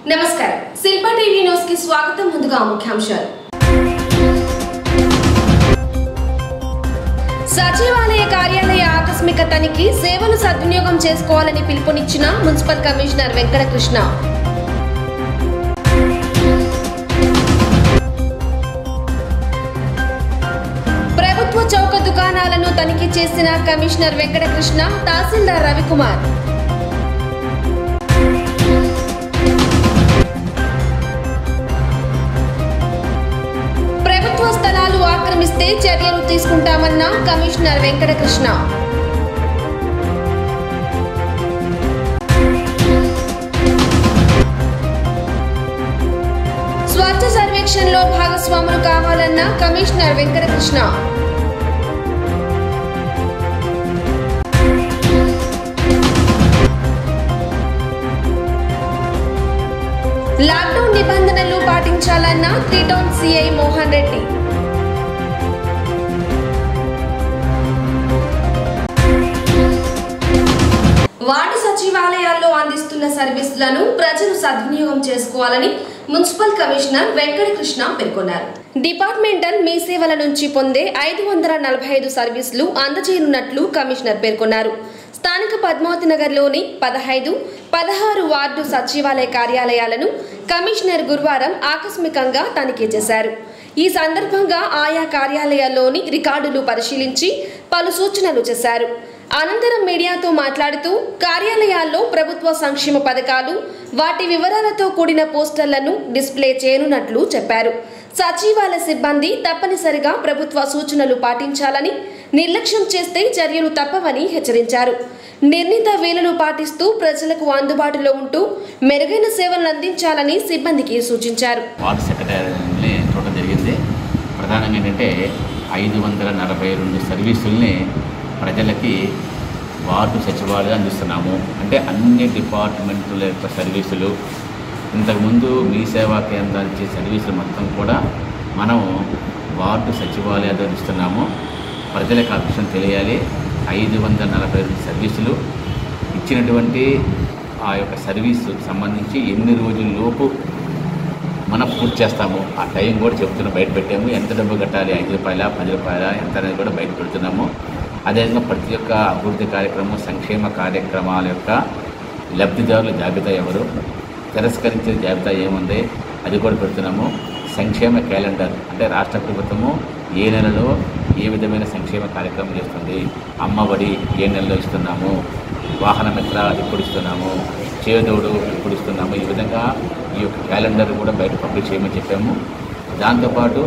నమస్కారం శిల్ప TV news కి స్వాగతం ముందుగా ముఖ్యాంశాలు సచివాలయ కార్యాలయ ఆకస్మిక తనిఖీ సేవలు సద్వినియోగం చేసుకోవాలని పిలుపునిచ్చిన మున్సిపల్ కమిషనర్ వెంకటకృష్ణ ప్రభుత్వ చౌక దుకాణాలను తనిఖీ చేసిన కమిషనర్ వెంకటకృష్ణ తహసీల్దార్ రవికుమార్ ప్రభుత్వ స్థలాలు ఆక్రమిస్తే చర్యలు తీసుకుంటామన్న కమిషనర్ వెంకటకృష్ణ స్వచ్ఛ సర్వేక్షణలో భాగస్వాములు కావాలన్న కమిషనర్ వెంకటకృష్ణ లాక్డౌన్ నిబంధనలు పాటించాలన్న three town CI Mohan Reddy ward సచివాలయాల్లో అందిస్తున్న సర్వీసులను ప్రజలు సద్వినియోగం చేసుకోవాలని మున్సిపల్ కమిషనర్ వెంకటకృష్ణ పేర్కొన్నారు డిపార్ట్మెంటల్ మీ సేవల నుంచి పొందే ఐదు వందల నలభై ఐదు సర్వీసులు అందజేయనున్నట్లు కమిషనర్ పేర్కొన్నారు స్థానిక పద్మావతి నగర్లోని పదహైదు పదహారు వార్డు సచివాలయ కార్యాలయాలను కమిషనర్ గురువారం ఆకస్మికంగా తనిఖీ చేశారు ఈ సందర్భంగా ఆయా కార్యాలయాల్లోని రికార్డులు పరిశీలించి పలు సూచనలు చేశారు అనంతరం మీడియాతో మాట్లాడుతూ కార్యాలయాల్లో ప్రభుత్వ సంక్షేమ పథకాలు వాటి వివరాలతో కూడిన పోస్టర్లను డిస్ప్లే చేయనున్నట్లు చెప్పారు సచివాలయ సిబ్బంది తప్పనిసరిగా ప్రభుత్వ సూచనలు పాటించాలని నిర్లక్ష్యం చేస్తే చర్యలు తప్పవని హెచ్చరించారు నిర్ణీత వేళలు పాటిస్తూ ప్రజలకు అందుబాటులో ఉంటూ మెరుగైన సేవలను అందించాలని సిబ్బందికి సూచించారు వార్డు సెక్రటరీని చూడడం జరిగింది ప్రధానంగా ఏంటంటే ఐదు వందల నలభై రెండు సర్వీసుల్ని ప్రజలకి వార్డు సచివాలయం అందిస్తున్నాము అంటే అన్ని డిపార్ట్మెంటుల యొక్క సర్వీసులు ఇంతకుముందు మీ సేవా కేంద్రాలు ఇచ్చే సర్వీసులు మొత్తం కూడా మనం వార్డు సచివాలయాలు అందిస్తున్నాము ప్రజలకు ఆ విషయం తెలియాలి ఐదు వందల నలభై రెండు సర్వీసులు ఇచ్చినటువంటి ఆ యొక్క సర్వీసు సంబంధించి ఎన్ని రోజుల లోపు మనం పూర్తి చేస్తాము ఆ టైం కూడా చెప్తున్నాం బయట పెట్టాము ఎంత డబ్బు కట్టాలి ఐదు రూపాయల పది రూపాయల ఎంత అనేది కూడా బయట పెడుతున్నాము అదేవిధంగా ప్రతి ఒక్క అభివృద్ధి కార్యక్రమం సంక్షేమ కార్యక్రమాల యొక్క లబ్ధిదారుల జాబితా ఎవరు తిరస్కరించిన జాబితా ఏముంది అది కూడా పెడుతున్నాము సంక్షేమ క్యాలెండర్ అంటే రాష్ట్ర ప్రభుత్వము ఏ నెలలో ఏ విధమైన సంక్షేమ కార్యక్రమం చేస్తుంది అమ్మఒడి ఏ నెలలో ఇస్తున్నాము వాహన మిత్ర ఎప్పుడు ఇస్తున్నాము చేదోడు ఎప్పుడు ఇస్తున్నాము ఈ విధంగా ఈ యొక్క క్యాలెండర్ కూడా బయట పబ్లిష్ చేయమని చెప్పాము దాంతోపాటు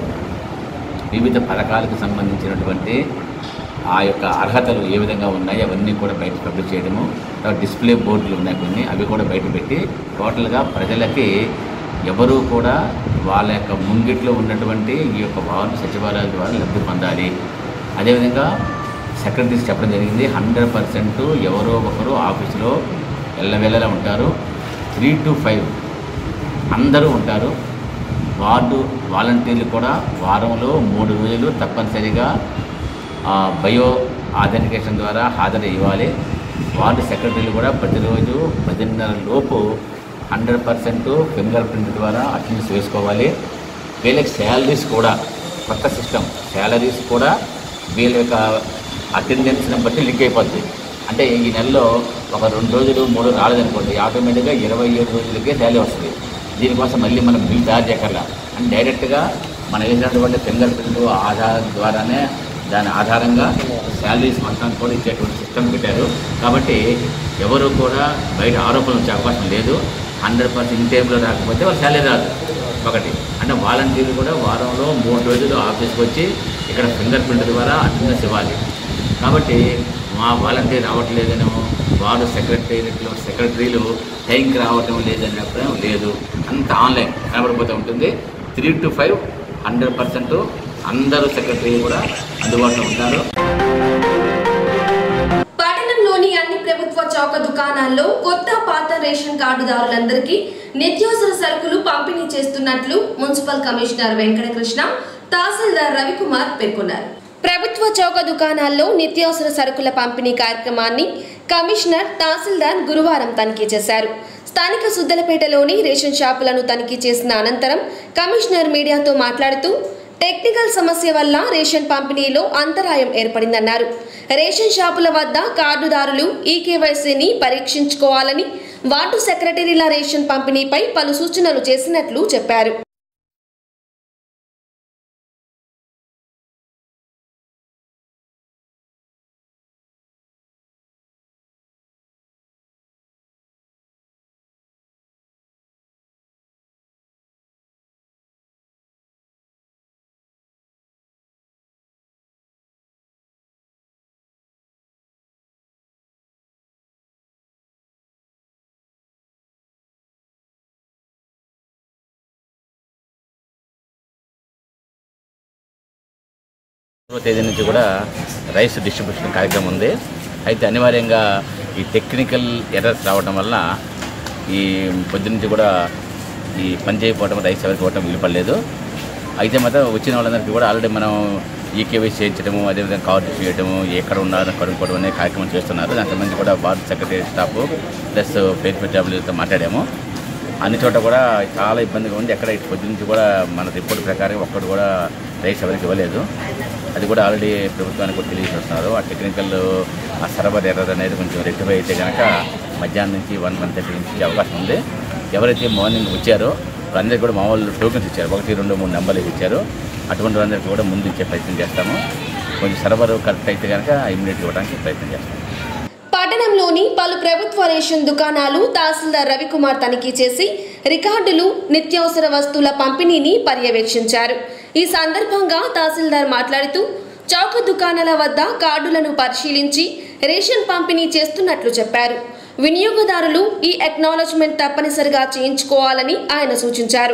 వివిధ పథకాలకు సంబంధించినటువంటి ఆ యొక్క అర్హతలు ఏ విధంగా ఉన్నాయి అవన్నీ కూడా బయట పబ్లిష్ చేయడము తర్వాత డిస్ప్లే బోర్డులు ఉన్నాయి కొన్ని అవి కూడా బయట పెట్టి టోటల్గా ప్రజలకి ఎవరూ కూడా వాళ్ళ యొక్క ముంగిట్లో ఉన్నటువంటి ఈ యొక్క వార్డు సచివాలయాల ద్వారా లబ్ధి పొందాలి అదేవిధంగా సెక్రటరీస్ చెప్పడం జరిగింది హండ్రెడ్ పర్సెంట్ ఎవరో ఒకరు ఆఫీసులో ఎల్లవెల్లలా ఉంటారు త్రీ టు ఫైవ్ అందరూ ఉంటారు వార్డు వాలంటీర్లు కూడా వారంలో మూడు రోజులు తప్పనిసరిగా ఆ, బయో ఆథెంటికేషన్ ద్వారా హాజరు ఇవ్వాలి వార్డు సెక్రటరీలు కూడా ప్రతిరోజు పదిన్నర లోపు హండ్రెడ్ పర్సెంట్ ఫింగర్ ప్రింట్ ద్వారా అటెండెన్స్ వేసుకోవాలి వీళ్ళకి శాలరీస్ కూడా కొత్త సిస్టమ్ శాలరీస్ కూడా వీళ్ళ యొక్క అటెండెన్స్ని బట్టి లింక్ అయిపోద్ది అంటే ఈ నెలలో ఒక రెండు రోజులు మూడు రాలేదనుకోండి ఆటోమేటిక్గా ఇరవై ఏడు రోజులకే శాలరీ వస్తుంది దీనికోసం మళ్ళీ మనం బిల్ తయారు చేయగల అంటే డైరెక్ట్గా మనం వేసినటువంటి ఫింగర్ ప్రింట్ ఆధార్ ద్వారానే దాని ఆధారంగా శాలరీస్ మొత్తం కూడా ఇచ్చేటువంటి సిస్టమ్ పెట్టారు కాబట్టి ఎవరు కూడా బయట ఆరోపణలు వచ్చే అవకాశం లేదు హండ్రెడ్ పర్సెంట్ ఇన్ టైంలో రాకపోతే వాళ్ళ శాలరీ రాదు ఒకటి అంటే వాలంటీర్లు కూడా వారంలో మూడు రోజులు ఆఫీస్కి వచ్చి ఇక్కడ ఫింగర్ ప్రింట్ ద్వారా అటెండెన్స్ ఇవ్వాలి కాబట్టి మా వాలంటీర్ రావట్లేదనో వార్డు సెక్రటరీలో సెక్రటరీలు టైంకి రావటం లేదనే అభిప్రాయం లేదు అంత ఆన్లైన్ కనబడిపోతూ ఉంటుంది three to five hundred percent అందరూ సెక్రటరీ కూడా అందుబాటులో ఉంటారు పట్టణంలోని అన్ని ప్రభుత్వ చౌక దుకాణాల్లో కొత్త పాత రేషన్ కార్డుదారులందరికీ నిత్యావసర సరుకులు పంపిణీ చేస్తున్నట్లు మున్సిపల్ కమిషనర్ వెంకటకృష్ణ తహసీల్దార్ రవికుమార్ పేర్కొన్నారు ప్రభుత్వ చౌక దుకాణాల్లో నిత్యావసర సరుకుల పంపిణీ కార్యక్రమాన్ని కమిషనర్ తహసీల్దార్ గురువారం తనిఖీ చేశారు స్థానిక సుద్దలపేటలోని రేషన్ షాపులను తనిఖీ చేసిన అనంతరం కమిషనర్ మీడియాతో మాట్లాడుతూ టెక్నికల్ సమస్య వల్ల రేషన్ పంపిణీలో అంతరాయం ఏర్పడిందన్నారు రేషన్ షాపుల వద్ద కార్డుదారులు ఈ కేవైసీని పరీక్షించుకోవాలని వార్డు సెక్రటరీల రేషన్ పంపిణీపై పలు సూచనలు చేసినట్లు చెప్పారు మూడవ తేదీ నుంచి కూడా రైస్ డిస్ట్రిబ్యూషన్ కార్యక్రమం ఉంది అయితే అనివార్యంగా ఈ టెక్నికల్ ఎర్రర్స్ రావడం వల్ల ఈ పొద్దు నుంచి కూడా ఈ పని చేయకపోవడం రైస్ ఎవరికి ఇవ్వడం వీలుపడలేదు అయితే మాత్రం వచ్చిన వాళ్ళందరికీ కూడా ఆల్రెడీ మనం ఈకేవైసీ చేయించడము అదేవిధంగా కార్డు చేయడము ఎక్కడ ఉన్నారో కనుక్కోవడం అనే కార్యక్రమం చేస్తున్నారు దానికి సంబంధించి కూడా భారత సెక్రటరీ స్టాఫ్ ప్లస్ పేరు జాబులతో మాట్లాడాము అన్ని చోట కూడా చాలా ఇబ్బందిగా ఉంది ఎక్కడ ఇటు పొద్దు నుంచి కూడా మన రిపోర్ట్ ప్రకారం ఒక్కడు కూడా రైస్ ఎవరికి ఇవ్వలేదు అది కూడా ఆల్రెడీ ప్రభుత్వానికి కూడా తెలియజేస్తున్నారు ఆ టెక్నికల్ ఆ సర్వర్ ఎర్రర్ అనేది కొంచెం రెక్టిఫై అయితే కనుక మధ్యాహ్నం నుంచి వన్ మంత్ థర్టీ నుంచి ఇచ్చే అవకాశం ఉంది ఎవరైతే మార్నింగ్ వచ్చారో వాళ్ళందరికీ కూడా మామూలు టోకెన్స్ ఇచ్చారు ఒకటి రెండు మూడు నెంబర్లు ఇచ్చారు అటువంటి వాళ్ళందరికీ కూడా ముందు ఇచ్చే ప్రయత్నం చేస్తాము కొంచెం సర్వర్ కరెక్ట్ అయితే కనుక ఇమ్మీడియట్ ఇవ్వడానికి ప్రయత్నం చేస్తాము పట్టణంలోని పలు ప్రభుత్వ రేషన్ దుకాణాలు తహసీల్దార్ రవికుమార్ తనిఖీ చేసి రికార్డులు నిత్యావసర వస్తువుల పంపిణీని పర్యవేక్షించారు ఈ సందర్భంగా తహసీల్దార్ మాట్లాడుతూ చౌక దుకాణాల వద్ద కార్డులను పరిశీలించి రేషన్ పంపిణీ చేస్తున్నట్లు చెప్పారు వినియోగదారులు ఈ అక్నాలజ్మెంట్ తప్పనిసరిగా చేయించుకోవాలని ఆయన సూచించారు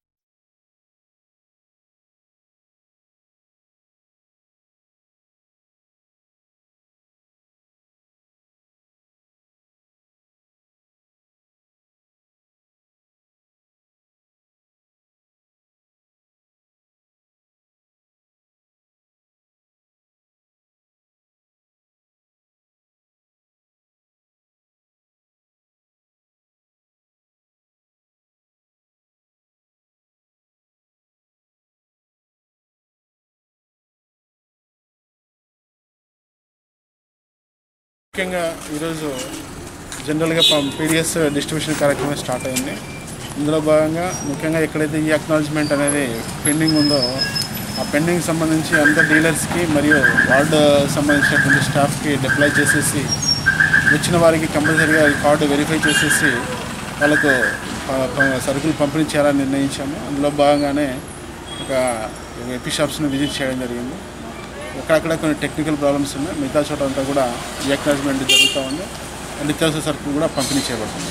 ముఖ్యంగా ఈరోజు జనరల్గా పీడిఎస్ డిస్ట్రిబ్యూషన్ కార్యక్రమం స్టార్ట్ అయింది ఇందులో భాగంగా ముఖ్యంగా ఎక్కడైతే ఈ అక్నాలజ్మెంట్ అనేది పెండింగ్ ఉందో ఆ పెండింగ్ సంబంధించి అందరు డీలర్స్కి మరియు వార్డు సంబంధించినటువంటి స్టాఫ్కి డిప్లాయ్ చేసేసి వచ్చిన వారికి కంపల్సరీగా ఈ కార్డు వెరిఫై చేసేసి వాళ్ళకు ఆ, ప- సరుకులు పంపిణీ చేయాలని నిర్ణయించాము అందులో భాగంగానే ఒక ఎపీ షాప్స్ని విజిట్ చేయడం జరిగింది అక్కడక్కడ కొన్ని టెక్నికల్ ప్రాబ్లమ్స్ ఉన్నాయి మిగతా చోట అంతా కూడా ఈ అక్నాలజ్మెంట్ జరుగుతూ ఉంది నిత్యావసర సరుకులు కూడా పంపిణీ చేయబడుతుంది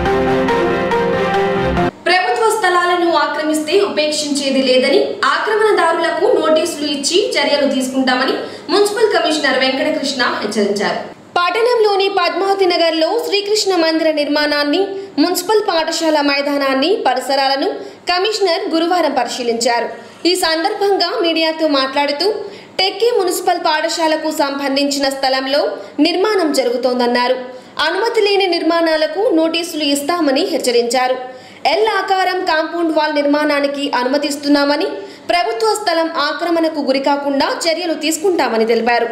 ప్రభుత్వ స్థలాలను ఆక్రమిస్తే ఉపేక్షించేది లేదని ఆక్రమణదారులకు నోటీసులు ఇచ్చి చర్యలు తీసుకుంటామని మున్సిపల్ కమిషనర్ వెంకటకృష్ణ హెచ్చరించారు పట్టణంలోని పద్మావతి నగర్లో శ్రీకృష్ణ మందిర నిర్మాణాన్ని మున్సిపల్ పాఠశాల మైదానాన్ని పరిసరాలను కమిషనర్ గురువారం పరిశీలించారు ఈ సందర్భంగా మీడియాతో మాట్లాడుతూ టెక్కీ మున్సిపల్ పాఠశాలకు సంబంధించిన స్థలంలో నిర్మాణం జరుగుతోందన్నారు అనుమతి లేని నిర్మాణాలకు నోటీసులు ఇస్తామని హెచ్చరించారు ఎల్ ఆకారం కాంపౌండ్ వాల్ నిర్మాణానికి అనుమతిస్తున్నామని ప్రభుత్వ స్థలం ఆక్రమణకు గురికాకుండా చర్యలు తీసుకుంటామని తెలిపారు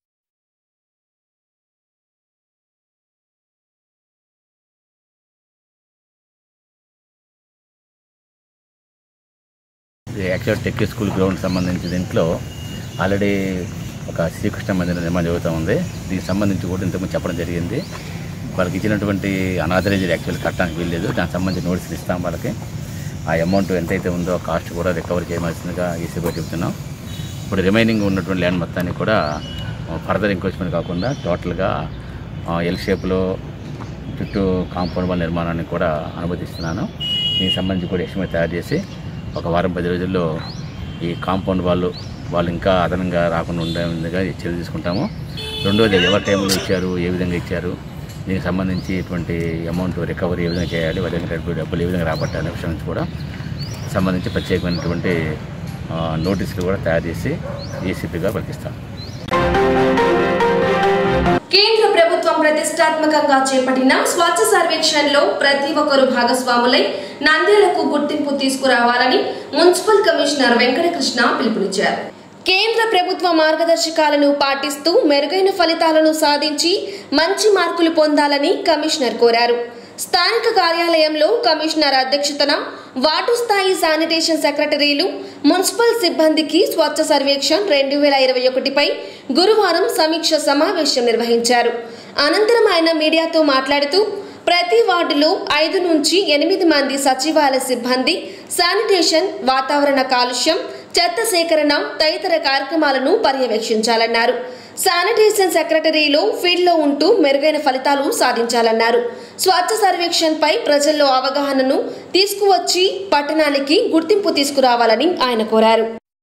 ఇది యాక్చువల్ టెక్ స్కూల్ గ్రౌండ్ సంబంధించి దీంట్లో ఆల్రెడీ ఒక శ్రీకృష్ణ మందిరం నిర్మాణం జరుగుతూ ఉంది దీనికి సంబంధించి కూడా ఇంతకుముందు చెప్పడం జరిగింది వాళ్ళకి ఇచ్చినటువంటి అనాథరైజ్డ్ యాక్చువల్ కట్టడానికి వీల్లేదు దానికి సంబంధించి నోటీసులు ఇస్తాం వాళ్ళకి ఆ అమౌంట్ ఎంతైతే ఉందో ఆ కాస్ట్ కూడా రికవర్ చేయవలసిందిగా ఈసీబీ చెప్తున్నాం ఇప్పుడు రిమైనింగ్ ఉన్నటువంటి ల్యాండ్ మొత్తాన్ని కూడా ఫర్దర్ ఎంక్రోచ్మెంట్ కాకుండా టోటల్గా ఎల్ షేప్లో చుట్టూ కాంపౌండ్ వాళ్ళ నిర్మాణాన్ని కూడా అనుమతిస్తున్నాను దీనికి సంబంధించి కూడా ఎస్టిమేట్ తయారు చేసి ఒక వారం పది రోజుల్లో ఈ కాంపౌండ్ వాళ్ళు వాళ్ళు ఇంకా అదనంగా రాకుండా ఉండే విధంగా చర్య తీసుకుంటాము రెండోది ఎవరి టైంలో ఇచ్చారు ఏ విధంగా ఇచ్చారు దీనికి సంబంధించి ఇటువంటి అమౌంట్ రికవరీ ఏ విధంగా చేయాలి వారి దగ్గర డబ్బులు ఏ విధంగా రాబట్టాలనే విషయం నుంచి కూడా సంబంధించి ప్రత్యేకమైనటువంటి ఆ, నోటీసులు కూడా తయారు చేసి ఏసీపీగా పంపిస్తాం కేంద్ర ప్రభుత్వం ప్రతిష్టాత్మకంగా చేపట్టిన స్వచ్ఛ సర్వేక్షణలో ప్రతి ఒక్కరూ భాగస్వాములై నంద్యాలకు గుర్తింపు తీసుకురావాలని మున్సిపల్ కమిషనర్ వెంకటకృష్ణ పిలుపునిచ్చారు కేంద్ర ప్రభుత్వ మార్గదర్శకాలను పాటిస్తూ మెరుగైన ఫలితాలను సాధించి మంచి మార్కులు పొందాలని కమిషనర్ కోరారు స్థానిక కార్యాలయంలో కమిషనర్ అధ్యక్షతన వార్డు స్థాయి శానిటేషన్ సెక్రటరీలు మున్సిపల్ సిబ్బందికి స్వచ్ఛ సర్వేక్షణ్ రెండు వేల ఇరవై ఒకటిపై గురువారం సమీక్ష సమావేశం నిర్వహించారు అనంతరం ఆయన మీడియాతో మాట్లాడుతూ ప్రతి వార్డులో ఐదు నుంచి ఎనిమిది మంది సచివాలయ సిబ్బంది శానిటేషన్ వాతావరణ కాలుష్యం చెత్త సేకరణ తదితర కార్యక్రమాలను పర్యవేక్షించాలన్నారు శానిటేషన్ సెక్రటరీలో ఫీల్డ్లో ఉంటూ మెరుగైన ఫలితాలు సాధించాలన్నారు స్వచ్ఛ సర్వేక్షణ్ పై ప్రజల్లో అవగాహనను తీసుకువచ్చి పట్టణానికి గుర్తింపు తీసుకురావాలని ఆయన కోరారు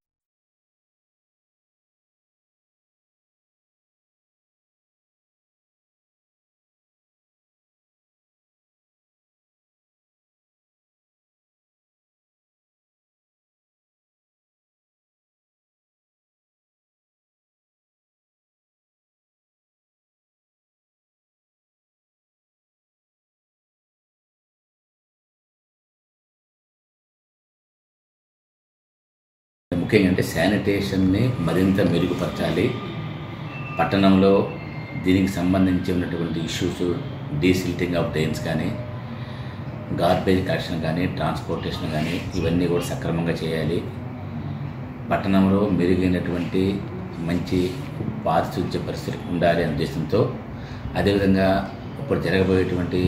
ముఖ్యంగా అంటే శానిటేషన్ని మరింత మెరుగుపరచాలి పట్టణంలో దీనికి సంబంధించి ఉన్నటువంటి ఇష్యూస్ డీసిల్టింగ్ ఆఫ్ డ్రైన్స్ కానీ గార్బేజ్ కలెక్షన్ కానీ ట్రాన్స్పోర్టేషన్ కానీ ఇవన్నీ కూడా సక్రమంగా చేయాలి పట్టణంలో మెరుగైనటువంటి మంచి పారిశుద్ధ్య పరిస్థితి ఉండాలి అనే ఉద్దేశంతో అదేవిధంగా ఇప్పుడు జరగబోయేటువంటి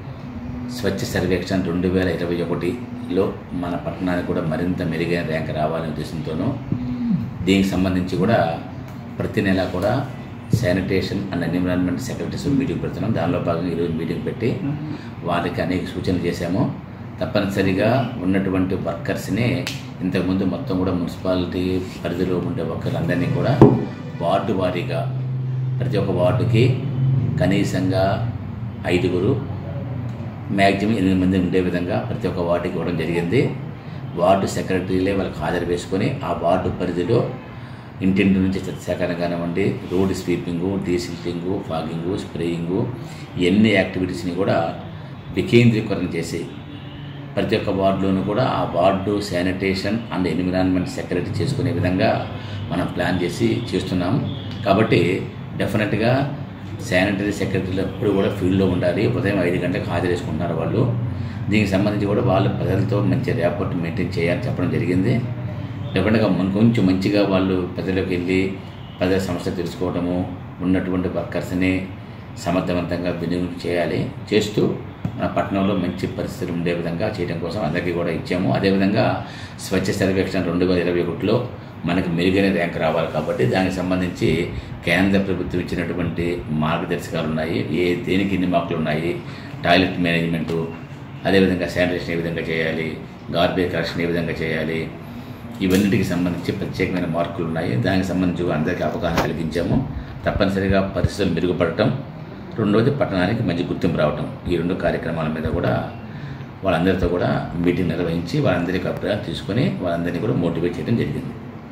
స్వచ్ఛ సర్వేక్షణ రెండు వేల ఇరవై ఒకటిలో మన పట్టణానికి కూడా మరింత మెరుగైన ర్యాంక్ రావాలనే ఉద్దేశంతోనూ దీనికి సంబంధించి కూడా ప్రతి నెల కూడా sanitation and environment secretaries meeting పెడుతున్నాం దానిలో భాగంగా ఈరోజు మీటింగ్ పెట్టి వారికి అనేక సూచనలు చేశాము తప్పనిసరిగా ఉన్నటువంటి వర్కర్స్ని ఇంతకుముందు మొత్తం కూడా మున్సిపాలిటీ పరిధిలో ఉండే వర్కర్లందరినీ కూడా వార్డు వారీగా ప్రతి ఒక్క వార్డుకి కనీసంగా ఐదుగురు మ్యాక్సిమం ఎనిమిది మంది ఉండే విధంగా ప్రతి ఒక్క వార్డుకి ఇవ్వడం జరిగింది వార్డు సెక్రటరీలే వాళ్ళకి హాజరు వేసుకొని ఆ వార్డు పరిధిలో ఇంటింటి నుంచి చెత్త సేకరణ కానివ్వండి రోడ్ స్వీపింగు డీసిల్టింగు ఫాగింగు స్ప్రేయింగు ఇవన్నీ యాక్టివిటీస్ని కూడా వికేంద్రీకరణ చేసి ప్రతి ఒక్క వార్డులోనూ కూడా ఆ ward sanitation and environment secretary చేసుకునే విధంగా మనం ప్లాన్ చేసి చేస్తున్నాం కాబట్టి డెఫినెట్గా శానిటరీ సెక్రటరీలు ఎప్పుడు కూడా ఫీల్డ్లో ఉండాలి ఉదయం ఐదు గంటలకు హాజరు చేసుకుంటున్నారు వాళ్ళు దీనికి సంబంధించి కూడా వాళ్ళు ప్రజలతో మంచి ర్యాపోర్ట్ మెయింటైన్ చేయాలని చెప్పడం జరిగింది డెఫినెట్గా మన కొంచెం మంచిగా వాళ్ళు ప్రజలకు వెళ్ళి ప్రజల సమస్య తెలుసుకోవడము ఉన్నటువంటి వర్కర్స్ని సమర్థవంతంగా వినియోగం చేయాలి చేస్తూ మన పట్టణంలో మంచి పరిస్థితులు ఉండే విధంగా చేయడం కోసం అందరికీ కూడా ఇచ్చాము అదేవిధంగా స్వచ్ఛ సర్వేక్షణ రెండు వేల ఇరవై ఒకటిలో మనకు మెరుగైన ర్యాంక్ రావాలి కాబట్టి దానికి సంబంధించి కేంద్ర ప్రభుత్వం ఇచ్చినటువంటి మార్గదర్శకాలు ఉన్నాయి ఏ దేనికి ఎన్ని మార్కులు ఉన్నాయి టాయిలెట్ మేనేజ్మెంటు అదేవిధంగా శానిటేషన్ ఏ విధంగా చేయాలి గార్బేజ్ కలెక్షన్ ఏ విధంగా చేయాలి ఇవన్నిటికి సంబంధించి ప్రత్యేకమైన మార్కులు ఉన్నాయి దానికి సంబంధించి అందరికీ అవగాహన కలిగించాము తప్పనిసరిగా పరిస్థితులు మెరుగుపడటం రెండవది పట్టణానికి మంచి గుర్తింపు రావటం ఈ రెండు కార్యక్రమాల మీద కూడా వాళ్ళందరితో కూడా మీటింగ్ నిర్వహించి వాళ్ళందరికీ అభిప్రాయాలు తీసుకొని వాళ్ళందరినీ కూడా మోటివేట్ చేయడం జరిగింది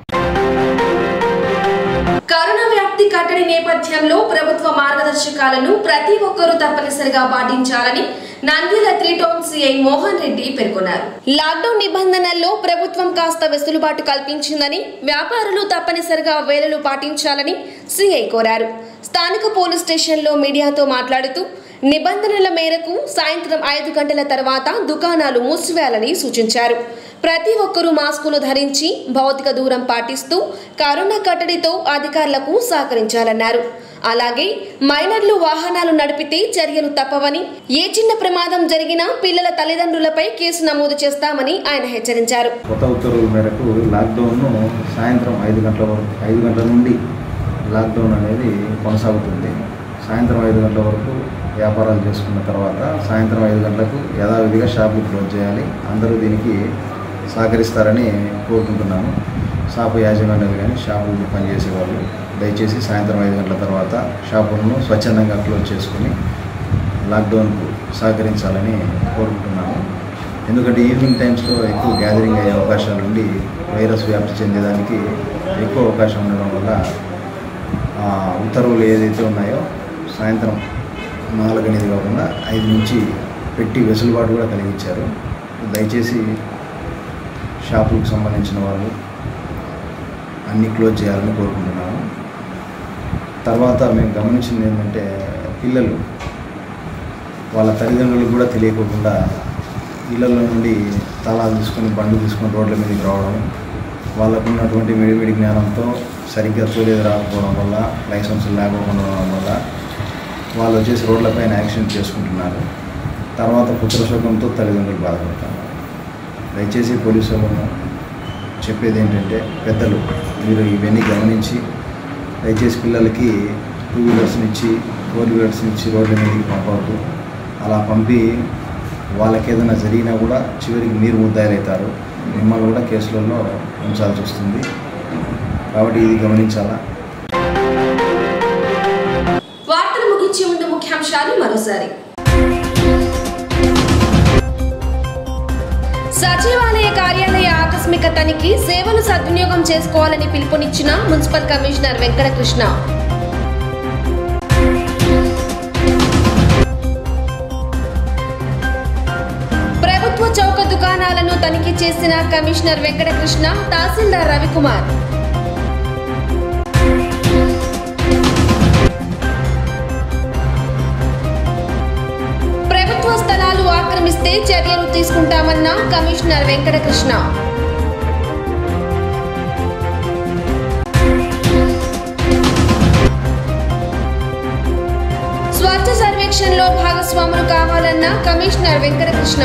కరోనా వ్యాప్తి కట్టడి నేపథ్యంలో ప్రభుత్వ మార్గదర్శకాలను ప్రతి ఒక్కరూ తప్పనిసరిగా పాటించాలని Nandyal three town CI Mohan Reddy పేర్కొన్నారు లాక్డౌన్ నిబంధనల్లో ప్రభుత్వం కాస్త వెసులుబాటు కల్పించిందని వ్యాపారులు తప్పనిసరిగా వేలలు పాటించాలని సిఐ కోరారు స్థానిక పోలీస్ స్టేషన్లో మీడియాతో మాట్లాడుతూ నిబంధనల మేరకు సాయంత్రం ఐదు గంటల తర్వాత దుకాణాలు మూసివేయాలని సూచించారు ప్రతి ఒక్కరూ మాస్కులు ధరించి భౌతిక దూరం పాటిస్తూ కరోనా కట్టడితో అధికారులకు సహకరించాలన్నారు అలాగే మైనర్లు వాహనాలు నడిపితే చర్యలు తప్పవని ఏ చిన్న ప్రమాదం జరిగినా పిల్లల తల్లిదండ్రులపై కేసు నమోదు చేస్తామని ఆయన హెచ్చరించారు కొత్త ఉత్తర్వుల మేరకు లాక్డౌన్ను సాయంత్రం ఐదు గంటల వరకు ఐదు గంటల నుండి లాక్డౌన్ అనేది కొనసాగుతుంది సాయంత్రం ఐదు గంటల వరకు వ్యాపారాలు చేసుకున్న తర్వాత సాయంత్రం ఐదు గంటలకు యథావిధిగా షాపులు క్లోజ్ చేయాలి అందరూ దీనికి సహకరిస్తారని కోరుకుంటున్నాను షాపు యాజమాన్యాలు కానీ షాపులు పనిచేసే వాళ్ళు దయచేసి సాయంత్రం ఐదు గంటల తర్వాత షాపులను స్వచ్ఛందంగా క్లోజ్ చేసుకుని లాక్డౌన్కు సహకరించాలని కోరుకుంటున్నాను ఎందుకంటే ఈవినింగ్ టైమ్స్లో ఎక్కువ గ్యాదరింగ్ అయ్యే అవకాశాలు ఉండి వైరస్ వ్యాప్తి చెందేదానికి ఎక్కువ అవకాశం ఉండడం వల్ల ఆ, ఉత్తర్వులు ఏదైతే ఉన్నాయో సాయంత్రం నాలుగు అనేది కాకుండా ఐదు నుంచి పెట్టి వెసులుబాటు కూడా కలిగించారు దయచేసి షాపులకు సంబంధించిన వాళ్ళు అన్నీ క్లోజ్ చేయాలని కోరుకుంటున్నాను తర్వాత మేము గమనించింది ఏంటంటే పిల్లలు వాళ్ళ తల్లిదండ్రులకు కూడా తెలియకుండా ఇళ్ళల్లో నుండి తాళాలు తీసుకొని బండ్లు తీసుకొని రోడ్ల మీదకి రావడం వాళ్ళకు ఉన్నటువంటి విడివిడి జ్ఞానంతో సరిగ్గా తోలేది రాకపోవడం వల్ల లైసెన్స్ లేకపోవడం వల్ల వాళ్ళు వచ్చేసి రోడ్లపైన యాక్సిడెంట్ చేసుకుంటున్నారు తర్వాత పుత్రశోకంతో తల్లిదండ్రులు బాధపడుతున్నారు దయచేసి పోలీసు వాళ్ళను చెప్పేది ఏంటంటే పెద్దలు మీరు ఇవన్నీ గమనించి దయచేసి పిల్లలకి టూ వీలర్స్ని ఇచ్చి ఫోర్ వీలర్స్ని ఇచ్చి రోడ్ల మీదకి పంపవద్దు అలా పంపి వాళ్ళకి ఏదైనా జరిగినా కూడా చివరికి మీరు ముద్దాయిలవుతారు మిమ్మల్ని కూడా కేసులలో ఉంచాల్సి వస్తుంది కాబట్టి ఇది గమనించాలా వార్తలు ముగించే ముందు ముఖ్యాంశాలు మరోసారి సచివాలయ కార్యాలయ ఆకస్మిక తనిఖీ సేవలు సద్వినియోగం చేసుకోవాలని పిలుపునిచ్చిన మున్సిపల్ కమిషనర్ వెంకటకృష్ణ ప్రభుత్వ చౌక దుకాణాలను తనిఖీ చేసిన కమిషనర్ వెంకటకృష్ణ తహసీల్దార్ రవికుమార్ ప్రభుత్వ స్థలాలు ఆక్రమిస్తే చర్యలు తీసుకుంటామన్న కమిషనర్ వెంకటకృష్ణ స్వచ్ఛ సర్వేక్షణలో భాగస్వాములు కావాలన్న కమిషనర్ వెంకటకృష్ణ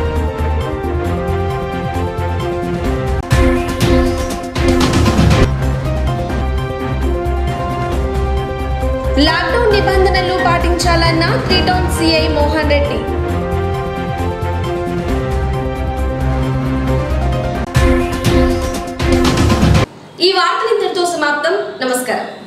లాక్డౌన్ నిబంధనలు పాటించాలన్న three town CI Mohan Reddy ఈ వార్తలు ఇంతటితో సమాప్తం నమస్కారం